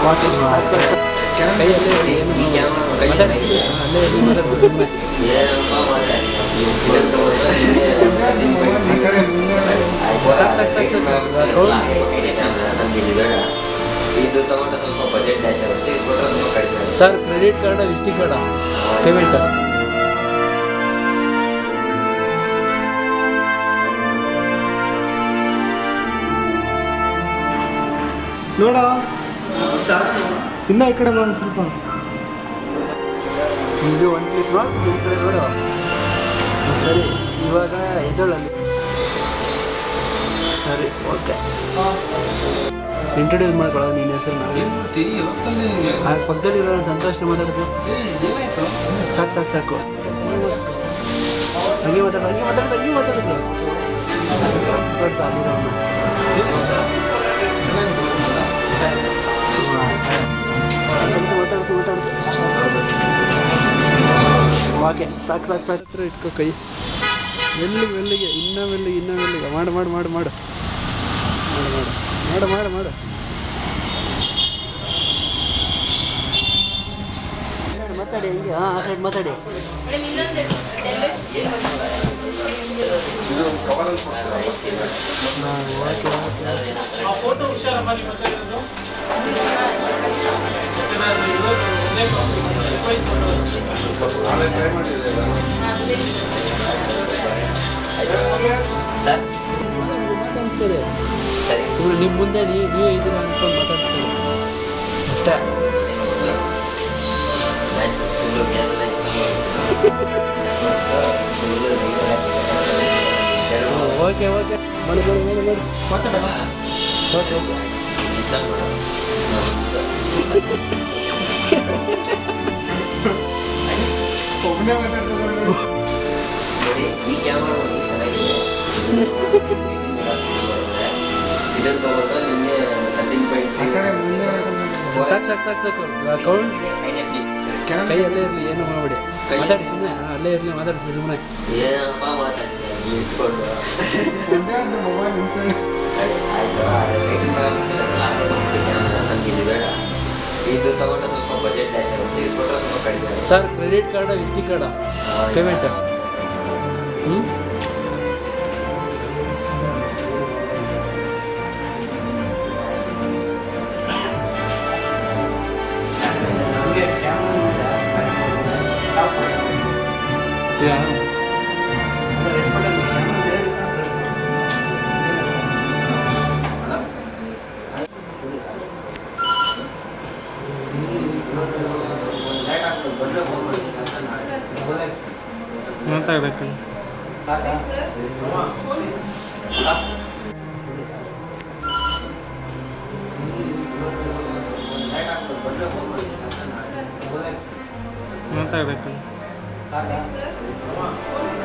okay ಸಾಕು ಸಾಕು ಸಾಕು ಕೈಯಲ್ಲೇ ಇರಲಿ ಏನು ಮಾತಾಡಿ ಅಲ್ಲೇ ಇರಲಿ ಮಾತಾಡ್ಬೋದು ಸುಮ್ಮನೆ ಇದು ತಗೊಂಡ್ರೆ ಸ್ವಲ್ಪ ಬಜೆಟ್ ಜಾಸ್ತಿ ಆಗುತ್ತೆ ಇದು ಕೊಟ್ಟರೆ ಸ್ವಲ್ಪ ಕಡಿಮೆ ಆಗುತ್ತೆ sir credit card visiting card payment ನೋಡ ಇನ್ನ ಈ ಕಡೆ ಬಾ ಒಂದ್ ಸ್ವಲ್ಪ ಇದು ಒಂದು ಕ್ಲಿಕ್ ಮಾಡಿ ಈ ಕಡೆ ನೋಡು ಸರಿ ಇವಾಗ ಎದ್ದೊಳಲ್ಲಿ ಸರಿ ಓಕೆ ಇಂಟ್ರೊಡ್ಯೂಸ್ ಮಾಡ್ಕೊಳ್ಳೋ ನಿನ್ನ ಹೆಸರನ್ನ ಆ ಪಕ್ಕದಲ್ಲಿರೋ ಸಂತೋಷನ ಮಾತಾಡು ಸರ್ ಸಾಕು ಸಾಕು ಸಾಕು ಹಂಗೆ ಮಾತಾಡು ಹಂಗೆ ಮಾತಾಡು ಹಂಗೆ ಮಾತಾಡು ಸರ್ ಮಾತಾಡ್ತಾ ಅಲ್ಲಿರೋನು ಮಾತಾಡ್ಸು ಮಾತಾಡ್ಸು ಮಾತಾಡ್ಸು ಓಕೆ ಸಾಕು ಸಾಕು ಸಾಕು ಹತ್ರ ಇಟ್ಕೋ ಕೈ ಮೆಲ್ಲಿಗೆ ಮೆಲ್ಲಿಗೆ ಇನ್ನೂ ಮೆಲ್ಲಿಗೆ ಇನ್ನೂ ಮೆಲ್ಲಿಗೆ ಮಾಡು ಮಾಡು ಮಾಡು ಮಾಡು ಮಾಡು ಮಾಡು ಮಾಡು ಮಾಡು ಮಾಡು ಮಾತಾಡಿ ಹಂಗೆ ಹಾಂ ಆ ಸೈಡ್ ಮಾತಾಡಿ ಹಾಂ ಓಕೆ ಓಕೆ ಸರ್ ಮಾತಾಡಿಸ್ತಾರೆ ಸರಿ ಸುಮ್ಮನೆ ನಿಮ್ಮ ಮುಂದೆ ನೀವು ನೀವೇ ಇದ್ದೀರ ಅಂದ್ಕೊಂಡು ಮಾತಾಡ್ತಾರೆ ಅಷ್ಟೇ ಮ್ಯಾಚ್ ಫುಲ್ಲು ಎಲ್ಲ ಇಷ್ಟ ಫುಲ್ಲು ಎರಡು ಓಕೆ ಓಕೆ ಮಾಡಿ ಮಾಡಿ ಮಾಡಿ ಮಾಡಿ ಓಕೆ ಓಕೆ ಇಷ್ಟ ಮಾಡೋದು ನೋಡಿ ಈ ಕ್ಯಾಮ್ರಾ ನೋಡಿ ಈ ಥರ ಇದೆ ಇದನ್ನು ತಗೊಂಡ್ರೆ ನಿಮಗೆ ಕಟಿಂಗ್ ಸಾಕು ಸಾಕು ಸಾಕು ಸಾಕು ಅಕೌಂಟ್ ಕೈ ಅಲ್ಲೇ ಇರಲಿ ಏನು ಮಾಡಬೇಡಿ ಕೈ- ಮಾತಾಡಿ ಸುಮ್ಮನೆ ಅಲ್ಲೇ ಇರಲಿ ಮಾತಾಡಿ ಸುಮ್ಮನೆ ಏನಪ್ಪ ಮಾತಾಡ್ತಿದ್ದಾರೆ ಇಟ್ಕೊಂಡು ಸರಿ ಆಯ್ತು ಏಯ್ಟೀನ್ ಮೆಗಾ ಪಿಕ್ಸೆಲ್ ಅದೇ ಕಂಪ್ನಿ ಕ್ಯಾಮ್ರಾ ನಮ್ಗೆ ಇದು ಬೇಡ ಇದು ತಗೊಂಡ್ರೆ ಸ್ವಲ್ಪ ಬಜೆಟ್ ಜಾಸ್ತಿ ಆಗುತ್ತೆ ಇದು ಕೊಟ್ಟರೆ ಸ್ವಲ್ಪ ಕಡಿಮೆ ಆಗುತ್ತೆ sir credit card visiting card payment ಹ್ಞೂ ಮಾತಾಡ್ಬೇಕು ಮಾತಾಡ್ಬೇಕು